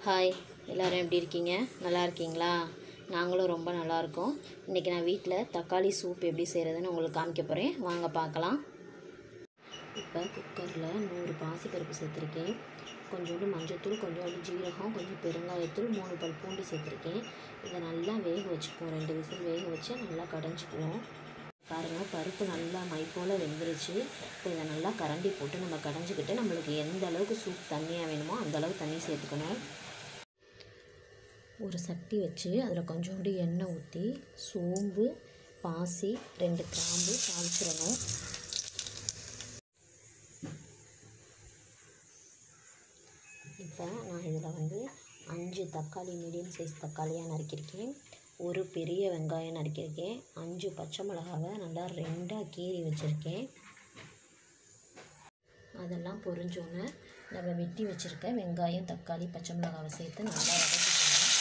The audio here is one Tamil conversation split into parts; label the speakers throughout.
Speaker 1: ஹாய் எல்லோரும் எப்படி இருக்கீங்க நல்லா இருக்கீங்களா நாங்களும் ரொம்ப நல்லா இருக்கோம் இன்றைக்கி நான் வீட்டில் தக்காளி சூப் எப்படி செய்கிறதுன்னு உங்களுக்கு காமிக்க போகிறேன் வாங்க பார்க்கலாம் இப்போ குக்கரில் நூறு பாசிப்பருப்பு சேர்த்துருக்கேன் கொஞ்சோண்டு மஞ்சள்தூள் கொஞ்சோண்டு ஜீரகம் கொஞ்சம் பெருங்காயத்தூள் மூணு பல் பூண்டு சேர்த்துருக்கேன் இதை நல்லா வேக வச்சுக்குவோம் ரெண்டு விசில் வேக வச்சு நல்லா கடைஞ்சிக்குவோம் பாருங்கள் பருப்பு நல்லா மை போல் வெந்துருச்சு இப்போ இதை நல்லா கரண்டி போட்டு நம்ம கடைஞ்சிக்கிட்டு நம்மளுக்கு எந்த அளவுக்கு சூப் தண்ணியாக வேணுமோ அந்த அளவுக்கு தண்ணி சேர்த்துக்கணும் ஒரு சட்டி வச்சு அதில் கொஞ்சோண்டு எண்ணெய் ஊற்றி சோம்பு பாசி ரெண்டு கிராம்பு தாளிச்சிடணும் இப்போ நான் இதில் வந்து அஞ்சு தக்காளி மீடியம் சைஸ் தக்காளியாக நறுக்கியிருக்கேன் ஒரு பெரிய வெங்காயம் நறுக்கியிருக்கேன் அஞ்சு பச்சை மிளகாவை நல்லா ரெண்டாக கீறி வச்சுருக்கேன் அதெல்லாம் பொரிஞ்சோன்னே நம்ம வெட்டி வச்சுருக்க வெங்காயம் தக்காளி பச்சை மிளகாவை சேர்த்து நல்லா வதக்கிக்கணும்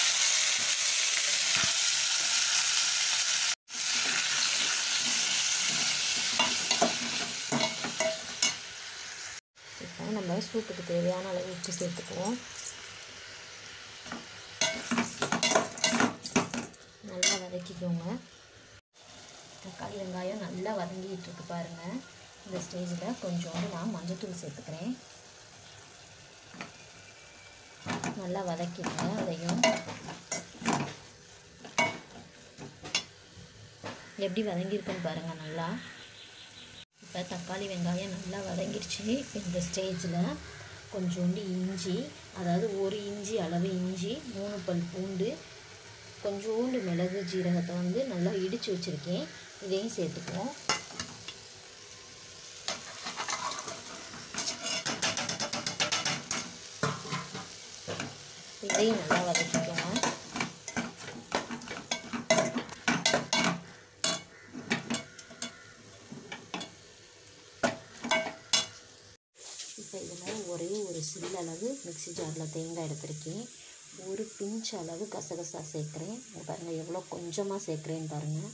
Speaker 1: இப்போ நம்ம சூப்புக்கு தேவையான அளவு உப்பு சேர்த்துக்குவோம் நல்லா வதக்கிக்கோங்க தக்காளி வெங்காயம் நல்லா வதங்கிட்டு இருக்கு பாருங்கள் இந்த ஸ்டேஜில் கொஞ்சோண்டு நான் மஞ்சத்தூள் சேர்த்துக்கிறேன் நல்லா வதக்கிடுங்க அதையும் எப்படி வதங்கியிருக்குன்னு பாருங்கள் நல்லா இப்போ தக்காளி வெங்காயம் நல்லா வதங்கிருச்சு இந்த ஸ்டேஜில் கொஞ்சோண்டு இஞ்சி அதாவது ஒரு இஞ்சி அளவு இஞ்சி மூணு பல் பூண்டு கொஞ்சோண்டு மிளகு ஜீரகத்தை வந்து நல்லா இடித்து வச்சுருக்கேன் இதையும் சேர்த்துக்குவோம் இதையும் நல்லா வதக்கிக்கோங்க இப்போ இதில் ஒரே ஒரு சில் அளவு மிக்ஸி ஜாரில் தேங்காய் எடுத்திருக்கேன் ஒரு பிஞ்ச் அளவு கசகசா சேர்க்குறேன் இங்க பாருங்கள் எவ்வளோ கொஞ்சமாக சேர்க்குறேன்னு பாருங்கள்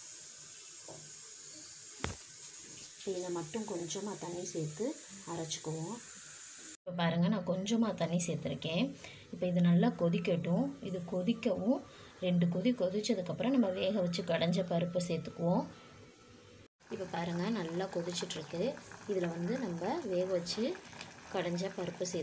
Speaker 1: இதில் மட்டும் கொஞ்சமாக தண்ணி சேர்த்து அரைச்சிக்குவோம் இப்போ பாருங்கள் நான் கொஞ்சமாக தண்ணி சேர்த்துருக்கேன் இப்போ இது நல்லா கொதிக்கட்டும் இது கொதிக்கவும் ரெண்டு கொதி கொதிச்சதுக்கப்புறம் நம்ம வேக வச்சு கடைஞ்ச பருப்பை சேர்த்துக்குவோம் இப்போ பாருங்கள் நல்லா கொதிச்சிட்ருக்கு இதில் வந்து நம்ம வேக வச்சு கடைஞ்ச பருப்பு சேர்த்து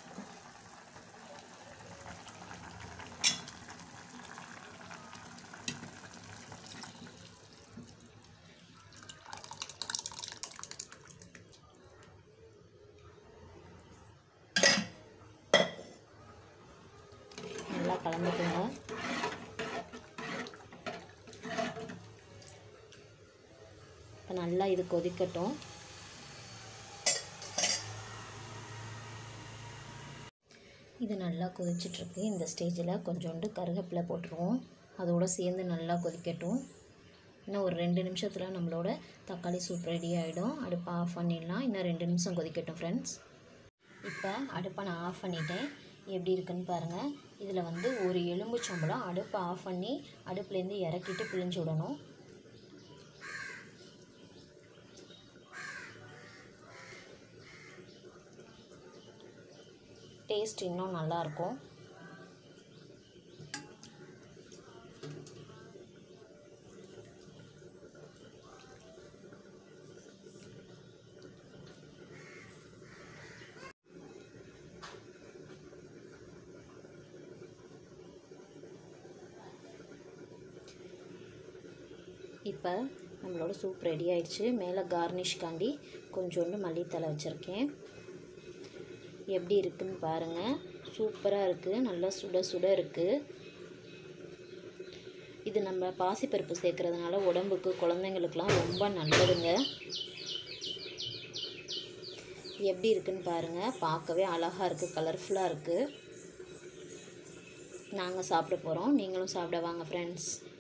Speaker 1: நல்லா கலந்துக்கோங்க இப்போ நல்லா இது கொதிக்கட்டும் இது நல்லா கொதிச்சிட்ருக்கு இந்த ஸ்டேஜில் கொஞ்சோண்டு கருவேப்பிலை போட்டுருவோம் அதோடு சேர்ந்து நல்லா கொதிக்கட்டும் இன்னும் ஒரு ரெண்டு நிமிஷத்தில் நம்மளோட தக்காளி சூப் ரெடி ஆகிடும் அடுப்பை ஆஃப் பண்ணிடலாம் இன்னும் ரெண்டு நிமிஷம் கொதிக்கட்டும் ஃப்ரெண்ட்ஸ் இப்போ அடுப்பை நான் ஆஃப் பண்ணிட்டேன் எப்படி இருக்குன்னு பாருங்கள் இதில் வந்து ஒரு எலும்புச்சம்பளம் அடுப்பை ஆஃப் பண்ணி அடுப்புலேருந்து இறக்கிட்டு பிழிஞ்சு விடணும் டேஸ்ட் இன்னும் நல்லாயிருக்கும் இப்போ நம்மளோட சூப் ரெடி ஆயிடுச்சு மேலே கார்னிஷ்காண்டி கொஞ்சோண்டு மல்லித்தலை வச்சுருக்கேன் எப்படி இருக்குன்னு பாருங்கள் சூப்பராக இருக்குது நல்லா சுட சுட இருக்குது இது நம்ம பாசிப்பருப்பு சேர்க்குறதுனால உடம்புக்கு குழந்தைங்களுக்கெலாம் ரொம்ப நல்லதுங்க எப்படி இருக்குன்னு பாருங்கள் பார்க்கவே அழகாக இருக்குது கலர்ஃபுல்லாக இருக்குது நாங்கள் சாப்பிட போகிறோம் நீங்களும் சாப்பிட வாங்க ஃப்ரெண்ட்ஸ்